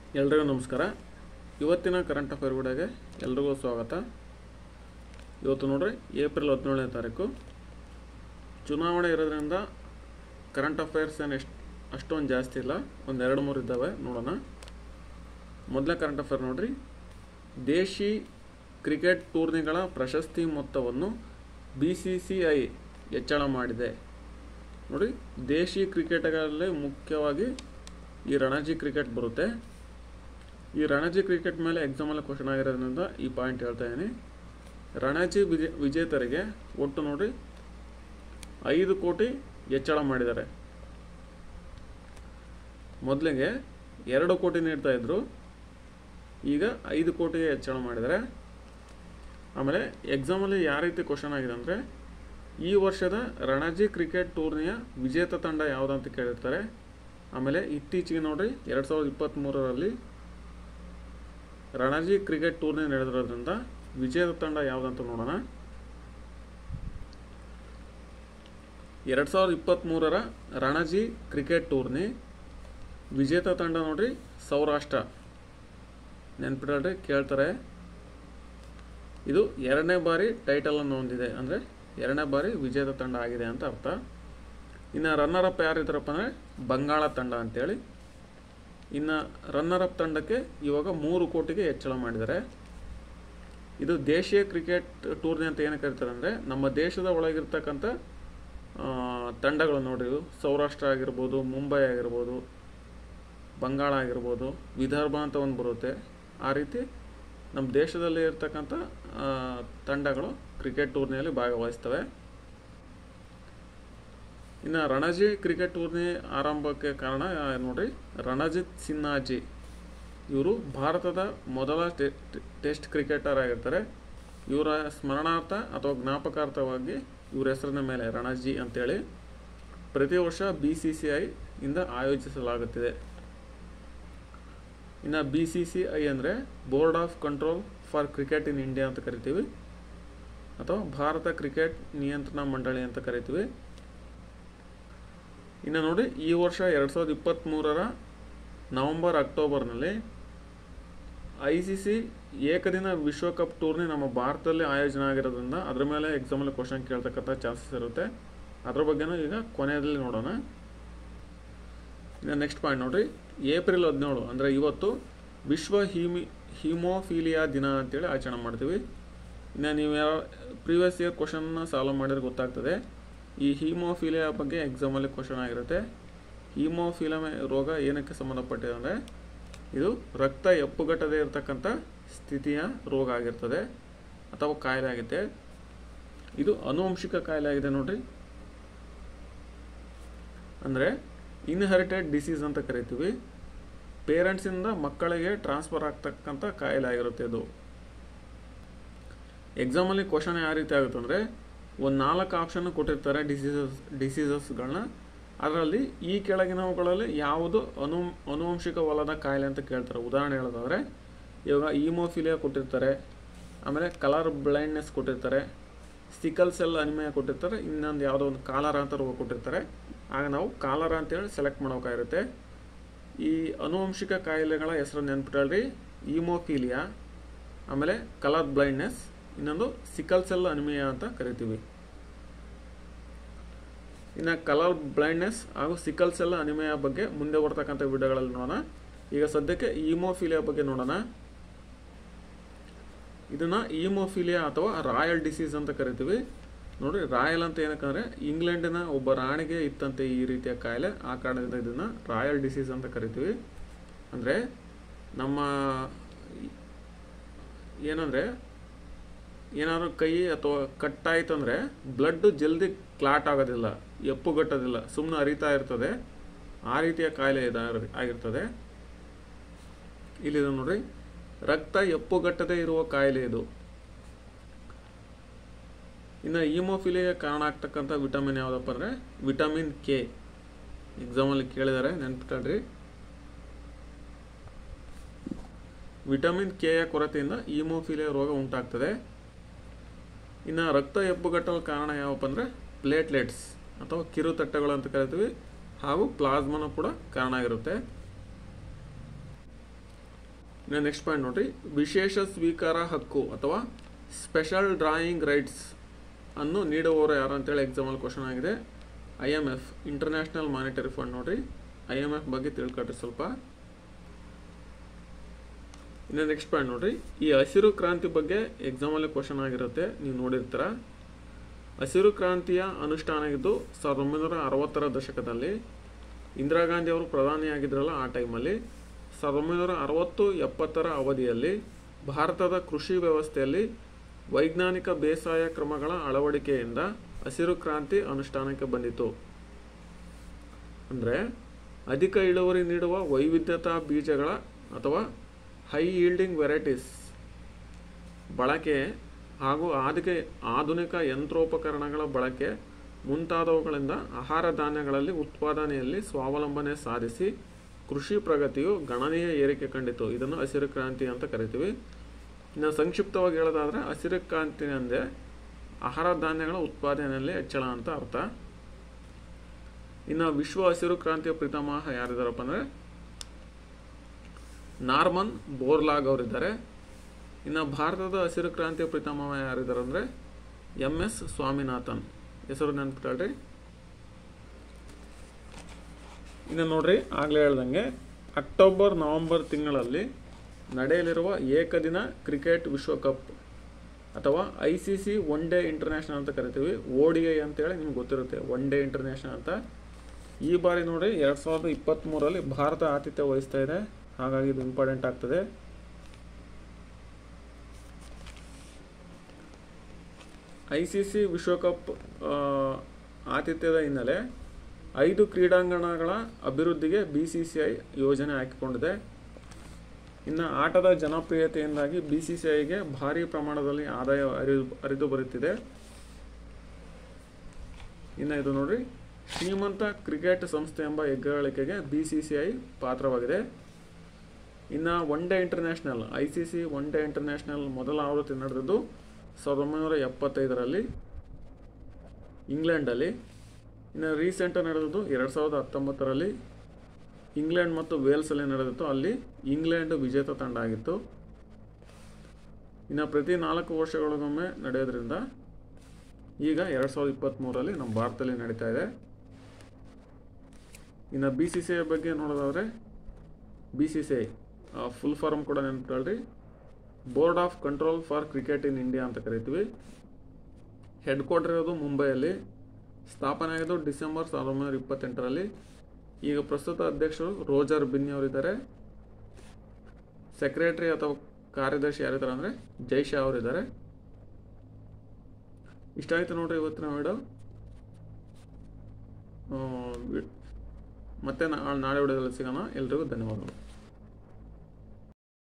ಎಲ್ರಿಗೂ ನಮಸ್ಕಾರ ಇವತ್ತಿನ ಕರೆಂಟ್ ಅಫೇರ್ ವಿಡಿಯೋಗೆ ಎಲ್ರಿಗೂ ಸ್ವಾಗತ ಇವತ್ತು ನೋಡ್ರಿ ಏಪ್ರಿಲ್ ಹದಿನೇಳನೇ ತಾರೀಕು ಚುನಾವಣೆ ಇರೋದ್ರಿಂದ ಕರೆಂಟ್ ಅಫೇರ್ಸ್ ಏನು ಎಷ್ಟು ಅಷ್ಟೊಂದು ಜಾಸ್ತಿ ಇಲ್ಲ ಒಂದು ಎರಡು ಮೂರು ಇದ್ದಾವೆ ನೋಡೋಣ ಮೊದಲೇ ಕರೆಂಟ್ ಅಫೇರ್ ನೋಡ್ರಿ ದೇಶಿ ಕ್ರಿಕೆಟ್ ಟೂರ್ನಿಗಳ ಪ್ರಶಸ್ತಿ ಮೊತ್ತವನ್ನು ಬಿ ಸಿ ಸಿ ಐ ಹೆಚ್ಚಳ ಮಾಡಿದೆ ನೋಡಿ ದೇಶಿ ಕ್ರಿಕೆಟ್ಗಳಲ್ಲಿ ಮುಖ್ಯವಾಗಿ ಈ ರಣಜಿ ಕ್ರಿಕೆಟ್ ಬರುತ್ತೆ ಈ ರಣಜಿ ಕ್ರಿಕೆಟ್ ಮೇಲೆ ಎಕ್ಸಾಮಲ್ಲಿ ಕ್ವಶನ್ ಆಗಿರೋದ್ರಿಂದ ಈ ಪಾಯಿಂಟ್ ಹೇಳ್ತಾ ಇದ್ದೀನಿ ರಣಜಿ ವಿಜೆ ವಿಜೇತರಿಗೆ ಒಟ್ಟು ನೋಡಿ ಐದು ಕೋಟಿ ಹೆಚ್ಚಳ ಮಾಡಿದ್ದಾರೆ ಮೊದಲಿಗೆ ಎರಡು ಕೋಟಿ ನೀಡ್ತಾ ಇದ್ರು ಈಗ ಐದು ಕೋಟಿಗೆ ಹೆಚ್ಚಳ ಮಾಡಿದ್ದಾರೆ ಆಮೇಲೆ ಎಕ್ಸಾಮಲ್ಲಿ ಯಾವ ರೀತಿ ಕ್ವಶನ್ ಆಗಿದೆ ಅಂದರೆ ಈ ವರ್ಷದ ರಣಜಿ ಕ್ರಿಕೆಟ್ ಟೂರ್ನಿಯ ವಿಜೇತ ತಂಡ ಯಾವುದಂತ ಕೇಳಿರ್ತಾರೆ ಆಮೇಲೆ ಇತ್ತೀಚೆಗೆ ನೋಡ್ರಿ ಎರಡು ಸಾವಿರದ ಇಪ್ಪತ್ತ್ಮೂರರಲ್ಲಿ ರಣಜಿ ಕ್ರಿಕೆಟ್ ಟೂರ್ನಿ ನಡೆದಿರೋದ್ರಿಂದ ವಿಜೇತ ತಂಡ ಯಾವುದಂತ ನೋಡೋಣ ಎರಡು ಸಾವಿರದ ಇಪ್ಪತ್ತ್ಮೂರರ ರಣಜಿ ಕ್ರಿಕೆಟ್ ಟೂರ್ನಿ ವಿಜೇತ ತಂಡ ನೋಡ್ರಿ ಸೌರಾಷ್ಟ್ರ ನೆನ್ಪಿಡ್ರಿ ಕೇಳ್ತಾರೆ ಇದು ಎರಡನೇ ಬಾರಿ ಟೈಟಲನ್ನು ಹೊಂದಿದೆ ಅಂದರೆ ಎರಡನೇ ಬಾರಿ ವಿಜೇತ ತಂಡ ಆಗಿದೆ ಅಂತ ಅರ್ಥ ಇನ್ನು ರನ್ನರ್ ಅಪ್ ಯಾರಿದ್ದಾರಪ್ಪ ಅಂದರೆ ಬಂಗಾಳ ತಂಡ ಅಂತೇಳಿ ಇನ್ನು ರನ್ನರ್ ಅಪ್ ತಂಡಕ್ಕೆ ಇವಾಗ ಮೂರು ಕೋಟಿಗೆ ಹೆಚ್ಚಳ ಮಾಡಿದ್ದಾರೆ ಇದು ದೇಶೀಯ ಕ್ರಿಕೆಟ್ ಟೂರ್ನಿ ಅಂತ ಏನು ಕರೀತಾರೆ ಅಂದರೆ ನಮ್ಮ ದೇಶದ ಒಳಗಿರ್ತಕ್ಕಂಥ ಆ, ತಂಡಗಳು ನೋಡಿ ಇವು. ಸೌರಾಷ್ಟ್ರ ಆಗಿರ್ಬೋದು ಮುಂಬೈ ಆಗಿರ್ಬೋದು ಬಂಗಾಳ ಆಗಿರ್ಬೋದು ವಿದರ್ಭ ಅಂತ ಒಂದು ಬರುತ್ತೆ ಆ ರೀತಿ ನಮ್ಮ ದೇಶದಲ್ಲಿ ಇರ್ತಕ್ಕಂಥ ಆ, ತಂಡಗಳು ಕ್ರಿಕೆಟ್ ಟೂರ್ನಿಯಲ್ಲಿ ಭಾಗವಹಿಸ್ತವೆ ಇನ್ನು ರಣಜಿ ಕ್ರಿಕೆಟ್ ಟೂರ್ನಿ ಆರಂಭಕ್ಕೆ ಕಾರಣ ಆ, ನೋಡ್ರಿ ರಣಜಿತ್ ಸಿನ್ಹಾಜಿ ಇವರು ಭಾರತದ ಮೊದಲ ಟೆ- ಟೆ- ಟೆಸ್ಟ್ ಕ್ರಿಕೆಟರ್ ಆಗಿರ್ತಾರೆ ಇವರ ಸ್ಮರಣಾರ್ಥ ಅಥವಾ ಜ್ಞಾಪಕಾರ್ಥವಾಗಿ ಇವ್ರ ಹೆಸರಿನ ಮೇಲೆ ರಣಜಿ ಅಂತೇಳಿ ಪ್ರತಿ ವರ್ಷ ಬಿ ಸಿ ಸಿ ಐ ಇಂದ ಆಯೋಜಿಸಲಾಗುತ್ತಿದೆ ಇನ್ನು ಬಿ ಸಿ ಸಿ ಐ ಅಂದರೆ board of control for cricket in India ಅಂತ ಕರಿತೀವಿ ಅಥವಾ ಭಾರತ ಕ್ರಿಕೆಟ್ ನಿಯಂತ್ರಣ ಮಂಡಳಿ ಅಂತ ಕರಿತೀವಿ ಇನ್ನು ನೋಡಿ ಈ ವರ್ಷ ಎರಡು ಸಾವಿರದ ಇಪ್ಪತ್ತ್ಮೂರರ ನವಂಬರ್ ಅಕ್ಟೋಬರ್ನಲ್ಲಿ ಐ ಸಿ ಸಿ ಏಕದಿನ ವಿಶ್ವಕಪ್ ಟೂರ್ನಿ ನಮ್ಮ ಭಾರತದಲ್ಲಿ ಆಯೋಜನೆ ಆಗಿರೋದ್ರಿಂದ ಅದ್ರ ಮೇಲೆ ಎಕ್ಸಾಮಲ್ಲಿ ಕ್ವಶನ್ ಕೇಳ್ತಕ್ಕಂಥ ಚಾನ್ಸಸ್ ಇರುತ್ತೆ ಅದ್ರ ಬಗ್ಗೆನೂ ಈಗ ಕೊನೆಯಲ್ಲಿ ನೋಡೋಣ ಇನ್ನು ನೆಕ್ಸ್ಟ್ ಪಾಯಿಂಟ್ ನೋಡ್ರಿ ಏಪ್ರಿಲ್ ಹದಿನೇಳು ಅಂದರೆ ಇವತ್ತು ವಿಶ್ವ ಹೀಮಿ ಹಿಮೋಫೀಲಿಯಾ ದಿನ ಅಂತೇಳಿ ಆಚರಣೆ ಮಾಡ್ತೀವಿ ಇನ್ನು ನೀವು ಯಾವ ಪ್ರೀವಿಯಸ್ ಇಯರ್ ಕ್ವಶನ್ನ ಸಾಲ್ವ್ ಮಾಡಿದ್ರೆ ಗೊತ್ತಾಗ್ತದೆ ಈ ಹೀಮೋಫೀಲಿಯಾ ಬಗ್ಗೆ ಎಕ್ಸಾಮಲ್ಲಿ ಕ್ವಶನ್ ಆಗಿರುತ್ತೆ ಹೀಮೋಫಿಲಮೆ ರೋಗ ಏನಕ್ಕೆ ಸಂಬಂಧಪಟ್ಟಿದೆ ಅಂದರೆ ಇದು ರಕ್ತ ಎಪ್ಪುಗಟ್ಟದೇ ಇರತಕ್ಕಂಥ ಸ್ಥಿತಿಯ ರೋಗ ಆಗಿರ್ತದೆ ಅಥವಾ ಕಾಯಿಲೆ ಆಗುತ್ತೆ ಇದು ಅನುವಂಶಿಕ ಕಾಯಿಲೆ ಆಗಿದೆ ನೋಡ್ರಿ ಅಂದರೆ ಇನ್ಹೆರಿಟೆಡ್ ಡಿಸೀಸ್ ಅಂತ ಕರಿತೀವಿ ಪೇರೆಂಟ್ಸಿಂದ ಮಕ್ಕಳಿಗೆ ಟ್ರಾನ್ಸ್ಫರ್ ಆಗ್ತಕ್ಕಂಥ ಕಾಯಿಲೆ ಆಗಿರುತ್ತೆ ಇದು ಎಕ್ಸಾಮಲ್ಲಿ ಕ್ವಶನ್ ಯಾವ ರೀತಿ ಆಗುತ್ತೆ ಅಂದರೆ ಒಂದು ನಾಲ್ಕು ಆಪ್ಷನ್ ಕೊಟ್ಟಿರ್ತಾರೆ ಡಿಸೀಸಸ್ ಡಿಸೀಸಸ್ಗಳನ್ನ ಅದರಲ್ಲಿ ಈ ಕೆಳಗಿನವುಗಳಲ್ಲಿ ಯಾವುದು ಅನು ಅನುವಂಶಿಕವಲ್ಲದ ಕಾಯಿಲೆ ಅಂತ ಕೇಳ್ತಾರೆ ಉದಾಹರಣೆ ಹೇಳೋದಾದರೆ ಇವಾಗ ಈಮೋಫಿಲಿಯಾ ಕೊಟ್ಟಿರ್ತಾರೆ ಆಮೇಲೆ ಕಲರ್ ಬ್ಲೈಂಡ್ನೆಸ್ ಕೊಟ್ಟಿರ್ತಾರೆ ಸಿಕಲ್ ಸೆಲ್ ಅನಿಮಿಯಾ ಕೊಟ್ಟಿರ್ತಾರೆ ಇನ್ನೊಂದು ಯಾವುದೋ ಒಂದು ಕಾಲರ ಅಂತ ರೋಗ ಕೊಟ್ಟಿರ್ತಾರೆ ಆಗ ನಾವು ಕಾಲರ ಅಂತೇಳಿ ಸೆಲೆಕ್ಟ್ ಮಾಡೋಕ್ಕಾಗಿರುತ್ತೆ ಈ ಅನುವಂಶಿಕ ಕಾಯಿಲೆಗಳ ಹೆಸರು ನೆನ್ಪಿಟ್ಟಾಳ್ರಿ ಈಮೋಫಿಲಿಯಾ ಆಮೇಲೆ ಕಲರ್ ಬ್ಲೈಂಡ್ನೆಸ್ ಇನ್ನೊಂದು ಸಿಕಲ್ ಸೆಲ್ ಅನಿಮಿಯಾ ಅಂತ ಕರಿತೀವಿ ಇನ್ನು ಕಲರ್ ಬ್ಲೈಂಡ್ನೆಸ್ ಹಾಗೂ ಸಿಕಲ್ ಸೆಲ್ ಅನಿಮಿಯಾ ಬಗ್ಗೆ ಮುಂದೆ ಬರ್ತಕ್ಕಂಥ ವಿಡಿಯೋಗಳಲ್ಲಿ ನೋಡೋಣ ಈಗ ಸದ್ಯಕ್ಕೆ ಈಮೋಫಿಲಿಯಾ ಬಗ್ಗೆ ನೋಡೋಣ ಇದನ್ನ ಈಮೋಫಿಲಿಯಾ ಅಥವಾ ರಾಯಲ್ ಡಿಸೀಸ್ ಅಂತ ಕರಿತೀವಿ ನೋಡಿ ರಾಯಲ್ ಅಂತ ಏನಕ್ಕಂದ್ರೆ ಇಂಗ್ಲೆಂಡಿನ ಒಬ್ಬ ರಾಣಿಗೆ ಇತ್ತಂತೆ ಈ ರೀತಿಯ ಕಾಯಿಲೆ ಆ ಕಾರಣದಿಂದ ಇದನ್ನ ರಾಯಲ್ ಡಿಸೀಸ್ ಅಂತ ಕರಿತೀವಿ ಅಂದರೆ ನಮ್ಮ ಏನಂದರೆ ಏನಾದರೂ ಕೈ ಅಥವಾ ಕಟ್ಟಾಯ್ತು ಅಂದರೆ ಬ್ಲಡ್ಡು ಜಲ್ದಿ ಕ್ಲಾಟ್ ಆಗೋದಿಲ್ಲ ಎಪ್ಪುಗಟ್ಟೋದಿಲ್ಲ ಸುಮ್ಮನೆ ಹರಿತಾ ಇರ್ತದೆ ಆ ರೀತಿಯ ಕಾಯಿಲೆ ಇದೆ ಆಗಿರ್ತದೆ ಇಲ್ಲಿದೆ ನೋಡ್ರಿ ರಕ್ತ ಎಪ್ಪುಗಟ್ಟದೇ ಇರುವ ಕಾಯಿಲೆ ಇದು ಇನ್ನು ಈಮೋಫಿಲಿಗೆ ಕಾರಣ ಆಗ್ತಕ್ಕಂಥ ವಿಟಮಿನ್ ಯಾವುದಪ್ಪ ಅಂದರೆ ವಿಟಮಿನ್ ಕೆ ಎಕ್ಸಾಮಲ್ಲಿ ಕೇಳಿದ್ದಾರೆ ನೆನ್ಪಿಟ್ಟಾಡ್ರಿ ವಿಟಮಿನ್ ಕೆಯ ಕೊರತೆಯಿಂದ ಈಮೋಫಿಲಿಯಾ ರೋಗ ಉಂಟಾಗ್ತದೆ ಇನ್ನು ರಕ್ತ ಎಪ್ಪುಗಟ್ಟಲು ಕಾರಣ ಯಾವಪ್ಪ ಅಂದರೆ ಪ್ಲೇಟ್ಲೆಟ್ಸ್ ಅಥವಾ ಕಿರುತಟ್ಟೆಗಳು ಅಂತ ಕರಿತೀವಿ ಹಾಗೂ ಪ್ಲಾಸ್ಮನು ಕೂಡ ಕಾರಣ ಆಗಿರುತ್ತೆ ಇನ್ನು ನೆಕ್ಸ್ಟ್ ಪಾಯಿಂಟ್ ನೋಡ್ರಿ ವಿಶೇಷ ಸ್ವೀಕಾರ ಹಕ್ಕು ಅಥವಾ ಸ್ಪೆಷಲ್ ಡ್ರಾಯಿಂಗ್ ರೈಟ್ಸ್ ಅನ್ನು ನೀಡುವವರು ಯಾರು ಅಂತೇಳಿ ಎಕ್ಸಾಮಲ್ಲಿ ಕ್ವಶನ್ ಆಗಿದೆ I M F international monetary fund ನೋಡ್ರಿ ಐ ಎಮ್ ಎಫ್ ಬಗ್ಗೆ ತಿಳ್ಕೊಳ್ರಿ ಸ್ವಲ್ಪ ಇನ್ನು ನೆಕ್ಸ್ಟ್ ಪಾಯಿಂಟ್ ನೋಡ್ರಿ ಈ ಹಸಿರು ಕ್ರಾಂತಿ ಬಗ್ಗೆ ಎಕ್ಸಾಮಲ್ಲಿ ಕ್ವಶನ್ ಆಗಿರುತ್ತೆ ನೀವು ನೋಡಿರ್ತೀರ ಹಸಿರು ಕ್ರಾಂತಿಯ ಅನುಷ್ಠಾನ ಇದ್ದು ಸಾವಿರದ ಒಂಬೈನೂರ ಅರವತ್ತರ ದಶಕದಲ್ಲಿ ಇಂದಿರಾ ಗಾಂಧಿ ಅವರು ಪ್ರಧಾನಿಯಾಗಿದ್ರಲ್ಲ ಆ ಟೈಮಲ್ಲಿ ಸಾವಿರದ ಒಂಬೈನೂರ ಅರವತ್ತು ಎಪ್ಪತ್ತರ ಅವಧಿಯಲ್ಲಿ ಭಾರತದ ಕೃಷಿ ವ್ಯವಸ್ಥೆಯಲ್ಲಿ ವೈಜ್ಞಾನಿಕ ಬೇಸಾಯ ಕ್ರಮಗಳ ಅಳವಡಿಕೆಯಿಂದ ಹಸಿರು ಕ್ರಾಂತಿ ಅನುಷ್ಠಾನಕ್ಕೆ ಬಂದಿತು ಅಂದರೆ ಅಧಿಕ ಇಳುವರಿ ನೀಡುವ ವೈವಿಧ್ಯತಾ ಬೀಜಗಳ ಅಥವಾ ಹೈ ಈಲ್ಡಿಂಗ್ ವೆರೈಟೀಸ್ ಬಳಕೆ ಹಾಗೂ ಆದಿಕೆ ಆಧುನಿಕ ಯಂತ್ರೋಪಕರಣಗಳ ಬಳಕೆ ಮುಂತಾದವುಗಳಿಂದ ಆಹಾರ ಧಾನ್ಯಗಳಲ್ಲಿ ಉತ್ಪಾದನೆಯಲ್ಲಿ ಸ್ವಾವಲಂಬನೆ ಸಾಧಿಸಿ ಕೃಷಿ ಪ್ರಗತಿಯು ಗಣನೀಯ ಏರಿಕೆ ಕಂಡಿತು ಇದನ್ನು ಹಸಿರು ಕ್ರಾಂತಿ ಅಂತ ಕರಿತೀವಿ ಇನ್ನು ಸಂಕ್ಷಿಪ್ತವಾಗಿ ಹೇಳೋದಾದ್ರೆ ಹಸಿರು ಕ್ರಾಂತಿ ಅಂದರೆ ಆಹಾರ ಧಾನ್ಯಗಳ ಉತ್ಪಾದನೆಯಲ್ಲಿ ಹೆಚ್ಚಳ ಅಂತ ಅರ್ಥ ಇನ್ನು ವಿಶ್ವ ಹಸಿರು ಕ್ರಾಂತಿಯ ಪಿತಾಮಹ ಯಾರಿದ್ದಾರಪ್ಪ ಅಂದರೆ ನಾರ್ಮನ್ ಬೋರ್ಲಾಗ್ ಅವರಿದ್ದಾರೆ ಇನ್ನು ಭಾರತದ ಹಸಿರು ಕ್ರಾಂತಿಯ ಪಿತಾಮಹ ಯಾರಿದ್ದಾರೆ ಅಂದರೆ ಎಂ ಎಸ್ ಸ್ವಾಮಿನಾಥನ್ ಹೆಸರು ನೆನ್ಪಿಟ್ಕೊಳ್ರಿ ಇನ್ನು ನೋಡ್ರಿ ಆಗಲೇ ಹೇಳ್ದಂಗೆ ಅಕ್ಟೋಬರ್ ನವೆಂಬರ್ ತಿಂಗಳಲ್ಲಿ ನಡೆಯಲಿರುವ ಏಕದಿನ ಕ್ರಿಕೆಟ್ ವಿಶ್ವಕಪ್ ಅಥವಾ I C C one day international ಅಂತ ಕರಿತೀವಿ ಓ ಡಿ ಐ ಅಂತೇಳಿ ನಿಮ್ಗೆ ಗೊತ್ತಿರುತ್ತೆ ಒನ್ ಡೇ ಇಂಟರ್ನ್ಯಾಷನಲ್ ಅಂತ ಈ ಬಾರಿ ನೋಡಿ ಎರಡು ಸಾವಿರದ ಇಪ್ಪತ್ತ್ಮೂರರಲ್ಲಿ ಭಾರತ ಆತಿಥ್ಯ ವಹಿಸ್ತಾ ಇದೆ ಹಾಗಾಗಿ ಇದು ಇಂಪಾರ್ಟೆಂಟ್ ಆಗ್ತದೆ ಐ ಸಿ ಸಿ ವಿಶ್ವಕಪ್ ಆ, ಆತಿಥ್ಯದ ಹಿನ್ನೆಲೆ ಐದು ಕ್ರೀಡಾಂಗಣಗಳ ಅಭಿವೃದ್ಧಿಗೆ ಬಿ ಸಿ ಸಿ ಐ ಯೋಜನೆ ಹಾಕಿಕೊಂಡಿದೆ ಇನ್ನು ಆಟದ ಜನಪ್ರಿಯತೆಯಿಂದಾಗಿ ಬಿ ಸಿ ಸಿ ಐಗೆ ಭಾರಿ ಪ್ರಮಾಣದಲ್ಲಿ ಆದಾಯ ಹರಿದು ಹರಿದು ಬರುತ್ತಿದೆ ಇನ್ನು ಇದು ನೋಡ್ರಿ ಶ್ರೀಮಂತ ಕ್ರಿಕೆಟ್ ಸಂಸ್ಥೆ ಎಂಬ ಹೆಗ್ಗಳಿಕೆಗೆ ಬಿ ಸಿ ಸಿ ಐ ಪಾತ್ರವಾಗಿದೆ ಇನ್ನು one day international I C C one day international ಮೊದಲ ಆವೃತ್ತಿ ನಡೆದದ್ದು ಸಾವಿರದ ಒಂಬೈನೂರ ಎಪ್ಪತ್ತೈದರಲ್ಲಿ ಇಂಗ್ಲೆಂಡಲ್ಲಿ ಇನ್ನು ರೀಸೆಂಟ್ ನಡೆದದ್ದು ಎರಡು ಸಾವಿರದ ಹತ್ತೊಂಬತ್ತರಲ್ಲಿ ಇಂಗ್ಲೆಂಡ್ ಮತ್ತು ವೇಲ್ಸಲ್ಲಿ ನಡೆದಿತ್ತು ಅಲ್ಲಿ ಇಂಗ್ಲೆಂಡ್ ವಿಜೇತ ತಂಡ ಆಗಿತ್ತು ಇನ್ನು ಪ್ರತಿ ನಾಲ್ಕು ವರ್ಷಗಳಿಗೊಮ್ಮೆ ನಡೆಯೋದ್ರಿಂದ ಈಗ ಎರಡು ಸಾವಿರದ ಇಪ್ಪತ್ತ್ಮೂರರಲ್ಲಿ ನಮ್ಮ ಭಾರತದಲ್ಲಿ ನಡೀತಾ ಇದೆ ಇನ್ನು ಬಿ ಸಿ ಸಿ ಐ ಬಗ್ಗೆ ನೋಡೋದಾದರೆ B C C I full form ಕೂಡ ನೆನ್ಪಿಟ್ಕೊಳ್ರಿ board of control for cricket in India ಅಂತ ಕರಿತೀವಿ ಹೆಡ್ ಕ್ವಾರ್ಟರ್ ಇರೋದು ಮುಂಬೈಯಲ್ಲಿ ಸ್ಥಾಪನೆ ಆಗಿದ್ದು ಡಿಸೆಂಬರ್ ಸಾವಿರದ ಒಂಬೈನೂರ ಇಪ್ಪತ್ತೆಂಟರಲ್ಲಿ ಈಗ ಪ್ರಸ್ತುತ ಅಧ್ಯಕ್ಷರು ರೋಜರ್ ಬಿನ್ನಿ ಅವರಿದ್ದಾರೆ ಸೆಕ್ರೆಟರಿ ಅಥವಾ ಕಾರ್ಯದರ್ಶಿ ಯಾರಿದ್ದಾರೆ ಅಂದರೆ ಜೈಶಾ ಅವರಿದ್ದಾರೆ ಇಷ್ಟ ಆಯಿತು ನೋಡ್ರಿ ಇವತ್ತಿನ ವಿಡಿಯೋ ಮತ್ತೆ ನಾ- ನಾಳೆ ವಿಡಿಯೋದಲ್ಲಿ ಸಿಗೋಣ ಎಲ್ರಿಗೂ ಧನ್ಯವಾದಗಳು